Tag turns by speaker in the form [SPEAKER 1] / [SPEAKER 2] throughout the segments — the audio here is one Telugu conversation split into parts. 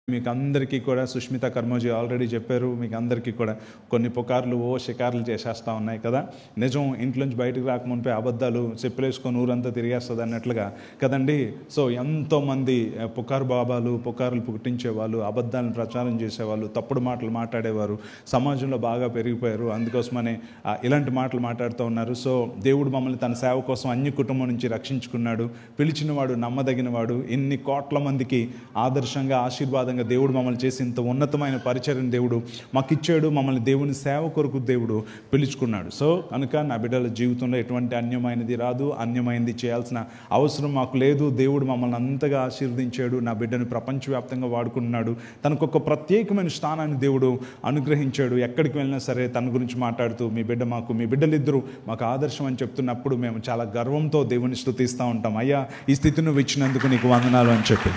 [SPEAKER 1] మీకు అందరికీ కూడా సుష్మిత కర్మోజీ ఆల్రెడీ చెప్పారు మీకు అందరికీ కూడా కొన్ని పుకార్లు ఓ షికార్లు చేసేస్తూ ఉన్నాయి కదా నిజం ఇంట్లోంచి బయటకు రాకముంపే అబద్ధాలు చెప్పులేసుకొని ఊరంతా తిరిగేస్తుంది అన్నట్లుగా కదండి సో ఎంతోమంది ఆ, పుకారు బాబాలు పుకార్లు పుట్టించే వాళ్ళు అబద్ధాలను ప్రచారం చేసేవాళ్ళు తప్పుడు మాటలు మాట్లాడేవారు సమాజంలో బాగా పెరిగిపోయారు అందుకోసమనే ఆ, ఇలాంటి మాటలు మాట్లాడుతూ ఉన్నారు సో దేవుడు మమ్మల్ని తన సేవ కోసం అన్ని కుటుంబం నుంచి రక్షించుకున్నాడు పిలిచినవాడు నమ్మదగినవాడు ఇన్ని కోట్ల మందికి ఆదర్శంగా ఆశీర్వాదంగా దేవుడు మమ్మల్ని చేసి ఇంత ఉన్నతమైన పరిచయం దేవుడు మాకు ఇచ్చాడు మమ్మల్ని దేవుని సేవ కొరకు దేవుడు పిలుచుకున్నాడు సో కనుక నా బిడ్డల జీవితంలో ఎటువంటి అన్యమైనది రాదు అన్యమైనది చేయాల్సిన అవసరం మాకు లేదు దేవుడు మమ్మల్ని అంతగా ఆశీర్వదించాడు నా బిడ్డను ప్రపంచవ్యాప్తంగా వాడుకుంటున్నాడు తనకు ఒక ప్రత్యేకమైన స్థానాన్ని దేవుడు అనుగ్రహించాడు ఎక్కడికి వెళ్ళినా సరే తన గురించి మాట్లాడుతూ మీ బిడ్డ మాకు మీ బిడ్డలిద్దరూ మాకు ఆదర్శం అని చెప్తున్నప్పుడు మేము చాలా గర్వంతో దేవుని స్తుతిస్తూ ఉంటాం అయ్యా ఈ స్థితి నువ్వు ఇచ్చినందుకు నీకు వందనాలు అని చెప్పి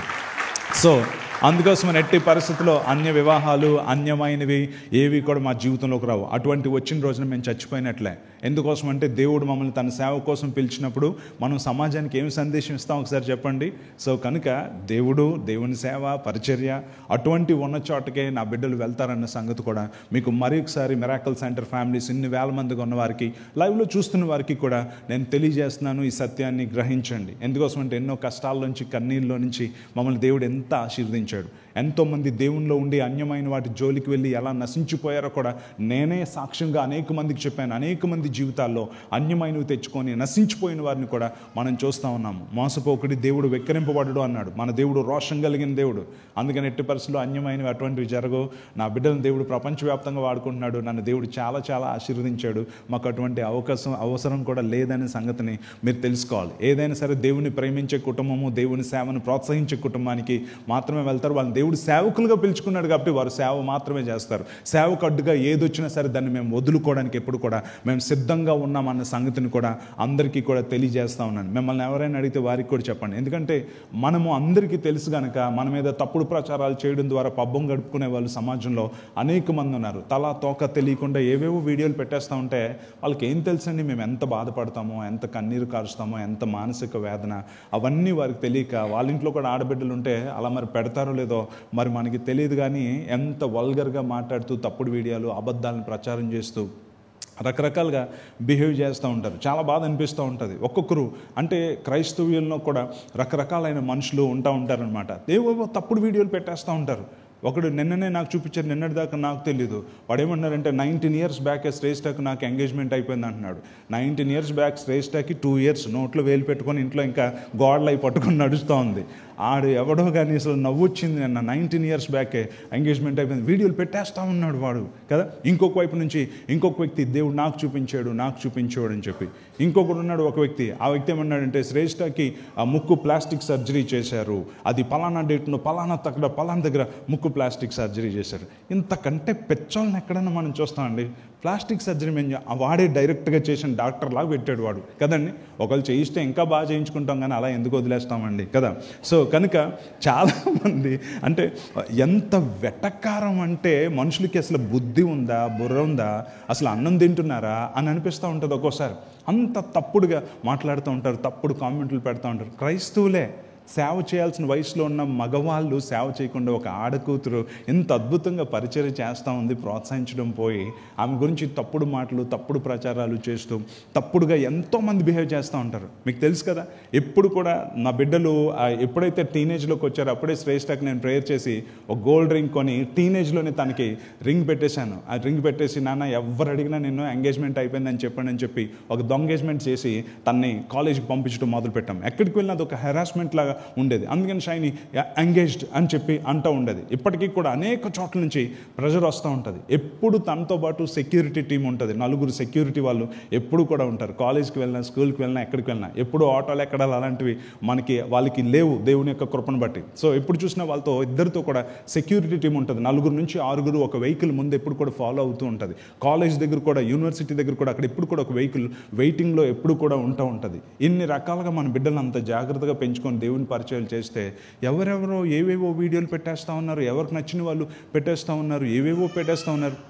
[SPEAKER 1] సో అందుకోసం ఎట్టి పరిస్థితుల్లో అన్య వివాహాలు అన్యమైనవి ఏవి కూడా మా జీవితంలోకి రావు అటువంటి వచ్చిన రోజున మేము చచ్చిపోయినట్లే ఎందుకోసం అంటే దేవుడు మమ్మల్ని తన సేవ కోసం పిలిచినప్పుడు మనం సమాజానికి ఏమి సందేశం ఇస్తాం ఒకసారి చెప్పండి సో కనుక దేవుడు దేవుని సేవ పరిచర్య అటువంటి ఉన్న చోటకే నా బిడ్డలు వెళ్తారన్న సంగతి కూడా మీకు మరి ఒకసారి మిరాకల్ సెంటర్ ఫ్యామిలీస్ ఇన్ని వేల మందిగా ఉన్న వారికి లైవ్లో చూస్తున్న వారికి కూడా నేను తెలియజేస్తున్నాను ఈ సత్యాన్ని గ్రహించండి ఎందుకోసం అంటే ఎన్నో కష్టాల నుంచి కన్నీళ్ళలో నుంచి మమ్మల్ని దేవుడు ఎంత ఆశీర్వదించాడు ఎంతోమంది దేవునిలో ఉండి అన్యమైన వాటి జోలికి వెళ్ళి ఎలా నశించిపోయారో కూడా నేనే సాక్ష్యంగా అనేక మందికి చెప్పాను అనేక మంది జీవితాల్లో అన్యమైనవి తెచ్చుకొని నశించిపోయిన వారిని కూడా మనం చూస్తూ ఉన్నాము మోసపోకుడి దేవుడు వెక్కిరింపబడడు అన్నాడు మన దేవుడు రోషం కలిగిన దేవుడు అందుకని ఎట్టి పరిస్థితుల్లో అన్యమైనవి అటువంటివి జరగవు నా బిడ్డలను దేవుడు ప్రపంచవ్యాప్తంగా వాడుకుంటున్నాడు నన్ను దేవుడు చాలా చాలా ఆశీర్వదించాడు మాకు అటువంటి అవకాశం అవసరం కూడా లేదనే సంగతిని మీరు తెలుసుకోవాలి ఏదైనా సరే దేవుని ప్రేమించే కుటుంబము దేవుని సేవను ప్రోత్సహించే కుటుంబానికి మాత్రమే వెళ్తారు వాళ్ళని దేవుడు సేవకులుగా పిలుచుకున్నాడు కాబట్టి వారు సేవ మాత్రమే చేస్తారు సేవకు అడ్డుగా ఏది వచ్చినా సరే దాన్ని మేము వదులుకోవడానికి ఎప్పుడు కూడా మేము సిద్ధంగా ఉన్నామన్న సంగతిని కూడా అందరికీ కూడా తెలియజేస్తా ఉన్నాను మిమ్మల్ని ఎవరైనా అడిగితే వారికి కూడా చెప్పండి ఎందుకంటే మనము అందరికీ తెలుసు కనుక మన మీద తప్పుడు ప్రచారాలు చేయడం ద్వారా పబ్బం గడుపుకునే వాళ్ళు సమాజంలో అనేక మంది ఉన్నారు తలా తోక తెలియకుండా ఏవేవో వీడియోలు పెట్టేస్తూ ఉంటే వాళ్ళకి ఏం తెలుసండి మేము ఎంత బాధపడతామో ఎంత కన్నీరు కారుస్తామో ఎంత మానసిక వేదన అవన్నీ వారికి తెలియక వాళ్ళ ఇంట్లో కూడా ఆడబిడ్డలు ఉంటే అలా మరి పెడతారో లేదో మరి మనకి తెలియదు కానీ ఎంత వల్గర్గా మాట్లాడుతూ తప్పుడు వీడియోలు అబద్ధాలను ప్రచారం చేస్తూ రకరకాలుగా బిహేవ్ చేస్తూ ఉంటారు చాలా బాధ అనిపిస్తూ ఉంటుంది ఒక్కొక్కరు అంటే క్రైస్తవ్యంలో కూడా రకరకాలైన మనుషులు ఉంటూ ఉంటారనమాట ఏవో తప్పుడు వీడియోలు పెట్టేస్తూ ఉంటారు ఒకడు నిన్ననే నాకు చూపించారు నిన్నటి దాకా నాకు తెలియదు వాడు ఏమన్నారంటే నైన్టీన్ ఇయర్స్ బ్యాక్ శ్రేష్ఠకు నాకు ఎంగేజ్మెంట్ అయిపోయింది అంటున్నాడు నైన్టీన్ ఇయర్స్ బ్యాక్ శ్రేష్ఠకి టూ ఇయర్స్ నోట్లో వేలు పెట్టుకొని ఇంట్లో ఇంకా గోడలు అయి పట్టుకొని నడుస్తూ ఉంది ఆడు ఎవడో కానీ అసలు నవ్వు వచ్చింది నిన్న నైన్టీన్ ఇయర్స్ బ్యాకే ఎంగేజ్మెంట్ అయిపోయింది వీడియోలు పెట్టేస్తా ఉన్నాడు వాడు కదా ఇంకొక వైపు నుంచి ఇంకొక వ్యక్తి దేవుడు నాకు చూపించాడు నాకు చూపించాడు అని చెప్పి ఇంకొకడు ఉన్నాడు ఒక వ్యక్తి ఆ వ్యక్తి ఏమన్నాడంటే శ్రేష్ఠకి ఆ ముక్కు ప్లాస్టిక్ సర్జరీ చేశారు అది పలానా డేట్లో పలానా తగ్గ పలానా దగ్గర ముక్కు ప్లాస్టిక్ సర్జరీ చేశారు ఇంతకంటే పెచ్చోళ్ళని ఎక్కడైనా మనం చూస్తామండి ప్లాస్టిక్ సర్జరీ మేము చే- ఆ వాడే డైరెక్ట్గా చేసిన డాక్టర్ లాగా పెట్టాడు వాడు కదండి ఒకళ్ళు చేయిస్తే ఇంకా బాగా చేయించుకుంటాం కానీ అలా ఎందుకు వదిలేస్తామండి కదా సో కనుక చాలామంది అంటే ఎంత వెటకారం అంటే మనుషులకి అసలు బుద్ధి ఉందా బుర్ర ఉందా అసలు అన్నం తింటున్నారా అని అనిపిస్తూ ఉంటుంది ఒక్కోసారి అంత తప్పుడుగా మాట్లాడుతూ ఉంటారు తప్పుడు కామెంట్లు పెడతా ఉంటారు క్రైస్తవులే సేవ చేయాల్సిన వయసులో ఉన్న మగవాళ్ళు సేవ చేయకుండా ఒక ఆడకూతురు ఎంత అద్భుతంగా పరిచయం చేస్తూ ఉంది ప్రోత్సహించడం పోయి ఆమె గురించి తప్పుడు మాటలు తప్పుడు ప్రచారాలు చేస్తూ తప్పుడుగా ఎంతోమంది బిహేవ్ చేస్తూ ఉంటారు మీకు తెలుసు కదా ఎప్పుడు కూడా నా బిడ్డలు ఆ, ఎప్పుడైతే టీనేజ్లోకి వచ్చారో అప్పుడే శ్రేష్ఠకి నేను ప్రేయర్ చేసి ఒక గోల్డ్ రింగ్ కొని టీనేజ్లోనే తనకి రింగ్ పెట్టేశాను ఆ రింగ్ పెట్టేసి నాన్న ఎవరు అడిగినా నేను ఎంగేజ్మెంట్ అయిపోయిందని చెప్పండి అని చెప్పి ఒక దొంగేజ్మెంట్ చేసి తన్ని కాలేజీకి పంపించడం మొదలు పెట్టాం ఎక్కడికి వెళ్ళినా అది ఒక హెరాస్మెంట్ లాగా ఉండేది అందుకని షైని ఎంగేజ్డ్ అని చెప్పి అంటూ ఉండేది ఇప్పటికీ కూడా అనేక చోట్ల నుంచి ప్రెషర్ వస్తూ ఉంటుంది ఎప్పుడు తనతో పాటు సెక్యూరిటీ టీం ఉంటుంది నలుగురు సెక్యూరిటీ వాళ్ళు ఎప్పుడు కూడా ఉంటారు కాలేజ్కి వెళ్ళినా స్కూల్కి వెళ్ళినా ఎక్కడికి వెళ్ళినా ఎప్పుడు ఆటోలు ఎక్కడాలు అలాంటివి మనకి వాళ్ళకి లేవు దేవుని యొక్క కృపను బట్టి సో ఎప్పుడు చూసినా వాళ్ళతో ఇద్దరితో కూడా సెక్యూరిటీ టీం ఉంటుంది నలుగురు నుంచి ఆరుగురు ఒక వెహికల్ ముందు ఎప్పుడు కూడా ఫాలో అవుతూ ఉంటుంది కాలేజ్ దగ్గర కూడా యూనివర్సిటీ దగ్గర కూడా అక్కడ ఎప్పుడు కూడా ఒక వెహికల్ వెయిటింగ్లో ఎప్పుడు కూడా ఉంటూ ఉంటుంది ఇన్ని రకాలుగా మన బిడ్డలను అంత జాగ్రత్తగా పెంచుకొని దేవుని పరిచయాలు చేస్తే ఎవరెవరో ఏవేవో వీడియోలు పెట్టేస్తూ ఉన్నారు ఎవరికి నచ్చిన వాళ్ళు పెట్టేస్తూ ఉన్నారు ఏవేవో పెట్టేస్తూ ఉన్నారు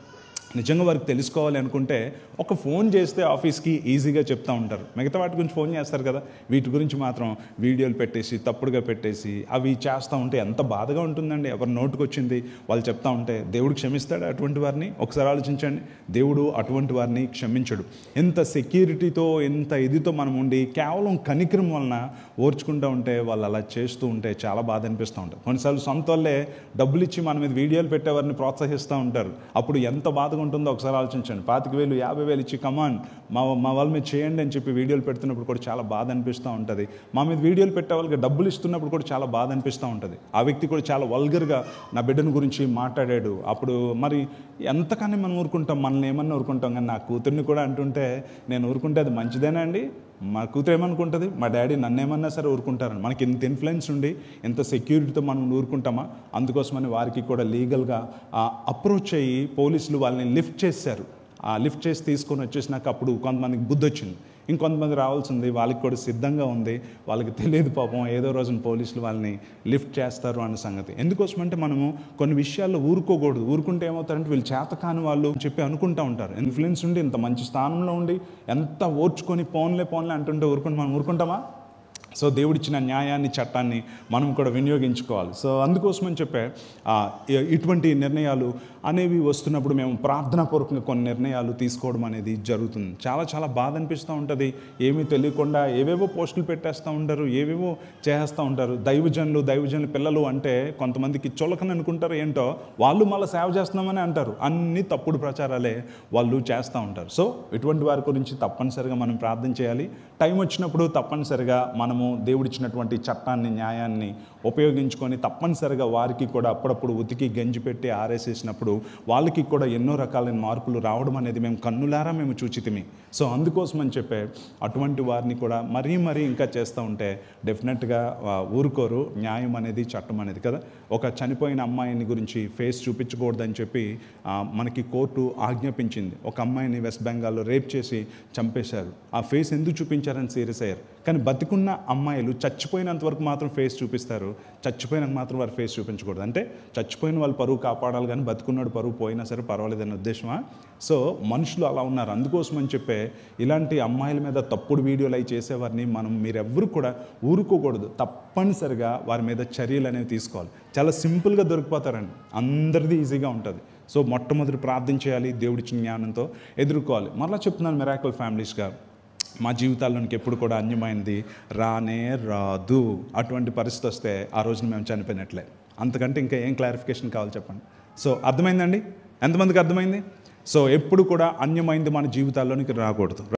[SPEAKER 1] నిజంగా వారికి తెలుసుకోవాలి అనుకుంటే ఒక ఫోన్ చేస్తే ఆఫీస్కి ఈజీగా చెప్తా ఉంటారు మిగతా వాటి గురించి ఫోన్ చేస్తారు కదా వీటి గురించి మాత్రం వీడియోలు పెట్టేసి తప్పుడుగా పెట్టేసి అవి చేస్తూ ఉంటే ఎంత బాధగా ఉంటుందండి ఎవరి నోటుకు వచ్చింది వాళ్ళు చెప్తా ఉంటే దేవుడు క్షమిస్తాడు అటువంటి వారిని ఒకసారి ఆలోచించండి దేవుడు అటువంటి వారిని క్షమించడు ఎంత సెక్యూరిటీతో ఎంత ఇదితో మనం ఉండి కేవలం కనికరం వలన ఓర్చుకుంటూ ఉంటే వాళ్ళు అలా చేస్తూ ఉంటే చాలా బాధ అనిపిస్తూ ఉంటుంది కొన్నిసార్లు సొంత వాళ్ళే డబ్బులు ఇచ్చి మన మీద వీడియోలు పెట్టేవారిని ప్రోత్సహిస్తూ ఉంటారు అప్పుడు ఎంత బాధగా ఉంటుందో ఒకసారి ఆలోచించండి పాతిక వేలు యాభై వేలు ఇచ్చి కమాన్ మా మా వాళ్ళ మీద చేయండి అని చెప్పి వీడియోలు పెడుతున్నప్పుడు కూడా చాలా బాధ అనిపిస్తూ ఉంటుంది మా మీద వీడియోలు పెట్టే వాళ్ళకి డబ్బులు ఇస్తున్నప్పుడు కూడా చాలా బాధ అనిపిస్తూ ఉంటుంది ఆ వ్యక్తి కూడా చాలా వల్గర్గా నా బిడ్డను గురించి మాట్లాడాడు అప్పుడు మరి ఎంతకని మనం ఊరుకుంటాం మనల్ని ఏమన్నా ఊరుకుంటాం కానీ నా కూతుర్ని కూడా అంటుంటే నేను ఊరుకుంటే అది మంచిదేనా అండి మా కూతురు ఏమనుకుంటుంది మా డాడీ నన్ను ఏమన్నా సరే ఊరుకుంటారని మనకి ఇంత ఇన్ఫ్లుయెన్స్ ఉండి ఎంత సెక్యూరిటీతో మనం ఊరుకుంటామా అందుకోసమని వారికి కూడా లీగల్గా అప్రోచ్ అయ్యి పోలీసులు వాళ్ళని లిఫ్ట్ చేశారు ఆ లిఫ్ట్ చేసి తీసుకొని వచ్చేసినాక అప్పుడు కొంతమందికి బుద్ధి వచ్చింది ఇంకొంతమంది రావాల్సింది వాళ్ళకి కూడా సిద్ధంగా ఉంది వాళ్ళకి తెలియదు పాపం ఏదో రోజున పోలీసులు వాళ్ళని లిఫ్ట్ చేస్తారు అన్న సంగతి ఎందుకోసమంటే మనము కొన్ని విషయాల్లో ఊరుకోకూడదు ఊరుకుంటే ఏమవుతారంటే వీళ్ళు చేతకాని వాళ్ళు అని చెప్పి అనుకుంటూ ఉంటారు ఇన్ఫ్లుయెన్స్ ఉండి ఇంత మంచి స్థానంలో ఉండి ఎంత ఓర్చుకొని పోన్లే పోన్లే అంటుంటే ఊరుకుంటే మనం ఊరుకుంటామా సో దేవుడిచ్చిన న్యాయాన్ని చట్టాన్ని మనం కూడా వినియోగించుకోవాలి సో అందుకోసమని చెప్పే ఆ, ఇ- ఇటువంటి నిర్ణయాలు అనేవి వస్తున్నప్పుడు మేము ప్రార్థనాపూర్వకంగా కొన్ని నిర్ణయాలు తీసుకోవడం అనేది జరుగుతుంది చాలా చాలా బాధ అనిపిస్తూ ఉంటుంది ఏమీ తెలియకుండా ఏవేవో పోస్టులు పెట్టేస్తూ ఉంటారు ఏవేవో చేస్తూ ఉంటారు దైవజనులు దైవజనుల పిల్లలు అంటే కొంతమందికి చులకని అనుకుంటారు ఏంటో వాళ్ళు మళ్ళీ సేవ చేస్తున్నామని అంటారు అన్ని తప్పుడు ప్రచారాలే వాళ్ళు చేస్తూ ఉంటారు సో ఇటువంటి వారి గురించి తప్పనిసరిగా మనం ప్రార్థన చేయాలి టైం వచ్చినప్పుడు తప్పనిసరిగా మనము దేవుడిచ్చినటువంటి చట్టాన్ని న్యాయాన్ని ఉపయోగించుకొని తప్పనిసరిగా వారికి కూడా అప్పుడప్పుడు ఉతికి గంజి పెట్టి ఆరేసేసినప్పుడు వాళ్ళకి కూడా ఎన్నో రకాలైన మార్పులు రావడం అనేది మేము కన్నులారా మేము చూచితిమి సో అందుకోసం అని చెప్పే అటువంటి వారిని కూడా మరీ మరీ ఇంకా చేస్తూ ఉంటే డెఫినెట్గా ఆ, ఊరుకోరు న్యాయం అనేది చట్టం అనేది కదా ఒక చనిపోయిన అమ్మాయిని గురించి ఫేస్ చూపించకూడదని చెప్పి ఆ, మనకి కోర్టు ఆజ్ఞాపించింది ఒక అమ్మాయిని వెస్ట్ బెంగాల్లో రేప్ చేసి చంపేశారు ఆ ఫేస్ ఎందుకు చూపించారని సీరియస్ అయ్యారు కానీ బతికున్న అమ్మాయిలు చచ్చిపోయినంత వరకు మాత్రం ఫేస్ చూపిస్తారు చచ్చిపోయినాక మాత్రం వారి ఫేస్ చూపించకూడదు అంటే చచ్చిపోయిన వాళ్ళు పరువు కాపాడాలి కానీ బతుకున్నాడు పరువు పోయినా సరే పర్వాలేదనే ఉద్దేశమా సో మనుషులు అలా ఉన్నారు అందుకోసం అని చెప్పే ఇలాంటి అమ్మాయిల మీద తప్పుడు వీడియోలు అవి చేసేవారిని మనం మీరెవ్వరు కూడా ఊరుకోకూడదు తప్పనిసరిగా వారి మీద చర్యలు అనేవి తీసుకోవాలి చాలా సింపుల్గా దొరికిపోతారండి అందరిది ఈజీగా ఉంటుంది సో మొట్టమొదటి ప్రార్థన చేయాలి దేవుడిచ్చిన జ్ఞానంతో ఎదుర్కోవాలి మరలా చెప్తున్నాను మిరాకల్ ఫ్యామిలీస్గా మా జీవితాల్లోనికి ఎప్పుడు కూడా అన్యమైనది రానే రాదు అటువంటి పరిస్థితి వస్తే ఆ రోజున మేము చనిపోయినట్లే అంతకంటే ఇంకా ఏం క్లారిఫికేషన్ కావాలి చెప్పండి సో అర్థమైందండి ఎంతమందికి అర్థమైంది సో ఎప్పుడు కూడా అన్యమైంది మన జీవితాల్లోనికి రాకూడదు